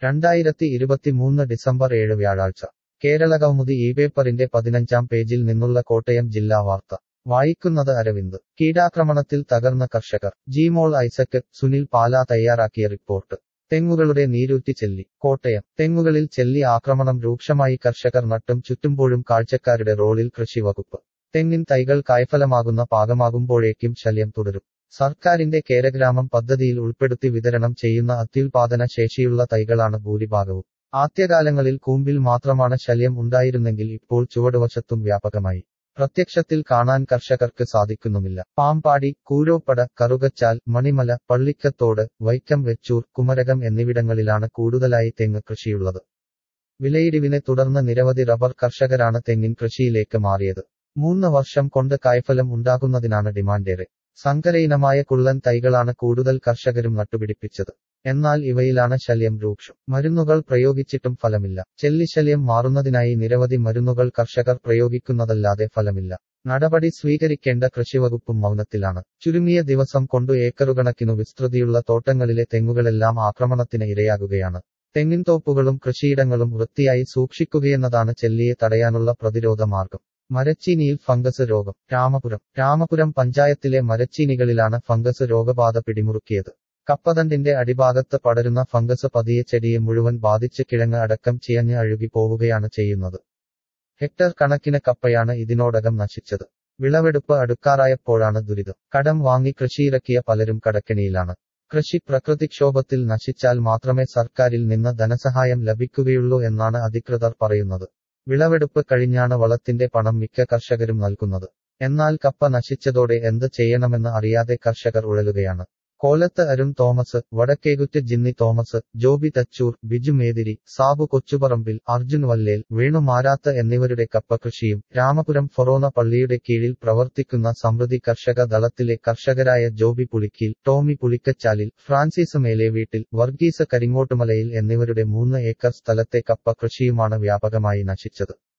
രണ്ടായിരത്തി ഇരുപത്തിമൂന്ന് ഡിസംബർ ഏഴ് വ്യാഴാഴ്ച കേരളകൗമുദി ഈ പേപ്പറിന്റെ പതിനഞ്ചാം പേജിൽ നിന്നുള്ള കോട്ടയം ജില്ലാ വാർത്ത വായിക്കുന്നത് അരവിന്ദ് കീടാക്രമണത്തിൽ തകർന്ന കർഷകർ ജിമോൾ ഐസക് സുനിൽ പാല തയ്യാറാക്കിയ റിപ്പോർട്ട് തെങ്ങുകളുടെ നീരൂറ്റി ചെല്ലി കോട്ടയം തെങ്ങുകളിൽ ചെല്ലി ആക്രമണം രൂക്ഷമായി കർഷകർ നട്ടും ചുറ്റുമ്പോഴും കാഴ്ചക്കാരുടെ റോളിൽ കൃഷിവകുപ്പ് തെങ്ങിൻ തൈകൾ കായ്ഫലമാകുന്ന പാകമാകുമ്പോഴേക്കും ശല്യം തുടരും സർക്കാരിന്റെ കേരഗ്രാമം പദ്ധതിയിൽ ഉൾപ്പെടുത്തി വിതരണം ചെയ്യുന്ന അത്യുൽപാദന ശേഷിയുള്ള തൈകളാണ് ഭൂരിഭാഗവും ആദ്യകാലങ്ങളിൽ കൂമ്പിൽ മാത്രമാണ് ശല്യം ഉണ്ടായിരുന്നെങ്കിൽ ഇപ്പോൾ ചുവടുവശത്തും വ്യാപകമായി പ്രത്യക്ഷത്തിൽ കാണാൻ കർഷകർക്ക് സാധിക്കുന്നുമില്ല പാമ്പാടി കൂരോപ്പട കറുകച്ചാൽ മണിമല പള്ളിക്കത്തോട് വൈക്കം വെച്ചൂർ കുമരകം എന്നിവിടങ്ങളിലാണ് കൂടുതലായി തെങ്ങ് കൃഷിയുള്ളത് വിലയിടിവിനെ തുടർന്ന് നിരവധി റബ്ബർ കർഷകരാണ് തെങ്ങിൻ കൃഷിയിലേക്ക് മാറിയത് മൂന്ന് വർഷം കൊണ്ട് കായ്ഫലം ഉണ്ടാകുന്നതിനാണ് ഡിമാൻഡേറെ സങ്കരയിനമായ കുള്ളൻ തൈകളാണ് കൂടുതൽ കർഷകരും നട്ടുപിടിപ്പിച്ചത് എന്നാൽ ഇവയിലാണ് ശല്യം രൂക്ഷം മരുന്നുകൾ പ്രയോഗിച്ചിട്ടും ഫലമില്ല ചെല്ലിശല്യം മാറുന്നതിനായി നിരവധി മരുന്നുകൾ കർഷകർ പ്രയോഗിക്കുന്നതല്ലാതെ ഫലമില്ല നടപടി സ്വീകരിക്കേണ്ട കൃഷിവകുപ്പും മൗനത്തിലാണ് ചുരുങ്ങിയ ദിവസം കൊണ്ടു ഏക്കറുകണക്കിനു വിസ്തൃതിയുള്ള തോട്ടങ്ങളിലെ തെങ്ങുകളെല്ലാം ആക്രമണത്തിന് ഇരയാകുകയാണ് തെങ്ങിൻതോപ്പുകളും കൃഷിയിടങ്ങളും വൃത്തിയായി സൂക്ഷിക്കുകയെന്നതാണ് ചെല്ലിയെ തടയാനുള്ള പ്രതിരോധ മാർഗം മരച്ചീനിയിൽ ഫംഗസ് രോഗം രാമപുരം രാമപുരം പഞ്ചായത്തിലെ മരച്ചീനികളിലാണ് ഫംഗസ് രോഗബാധ പിടിമുറുക്കിയത് കപ്പതണ്ടിന്റെ അടിഭാഗത്ത് പടരുന്ന ഫംഗസ് പതിയെ ചെടിയെ മുഴുവൻ ബാധിച്ച് കിഴങ്ങ് അടക്കം ചിയഞ്ഞ് അഴുകി പോവുകയാണ് ചെയ്യുന്നത് ഹെക്ടർ കണക്കിന് കപ്പയാണ് ഇതിനോടകം നശിച്ചത് വിളവെടുപ്പ് അടുക്കാറായപ്പോഴാണ് ദുരിതം കടം വാങ്ങി കൃഷിയിറക്കിയ പലരും കടക്കെണിയിലാണ് കൃഷി പ്രകൃതിക്ഷോഭത്തിൽ നശിച്ചാൽ മാത്രമേ സർക്കാരിൽ നിന്ന് ധനസഹായം ലഭിക്കുകയുള്ളൂ എന്നാണ് അധികൃതർ പറയുന്നത് വിളവെടുപ്പ് കഴിഞ്ഞാണ് വളത്തിന്റെ പണം മിക്ക കർഷകരും നൽകുന്നത് എന്നാൽ കപ്പ നശിച്ചതോടെ എന്ത് ചെയ്യണമെന്ന് അറിയാതെ കർഷകർ ഉഴലുകയാണ് കോലത്ത് അരുൺ തോമസ് വടക്കേകുറ്റ് ജിന്നി തോമസ് ജോബി തച്ചൂർ ബിജു മേതിരി സാബു കൊച്ചുപറമ്പിൽ അർജുൻ വല്ലേൽ വേണു മാരാത്ത് എന്നിവരുടെ കപ്പ കൃഷിയും രാമപുരം ഫൊറോന പള്ളിയുടെ കീഴിൽ പ്രവർത്തിക്കുന്ന സമൃദ്ധി കർഷക ദളത്തിലെ കർഷകരായ ജോബി പുളിക്കീൽ ടോമി പുളിക്കച്ചാലിൽ ഫ്രാൻസിസ് മേലെ വീട്ടിൽ വർഗീസ് കരിങ്ങോട്ടുമലയിൽ എന്നിവരുടെ മൂന്ന് ഏക്കർ സ്ഥലത്തെ കപ്പ കൃഷിയുമാണ് വ്യാപകമായി നശിച്ചത്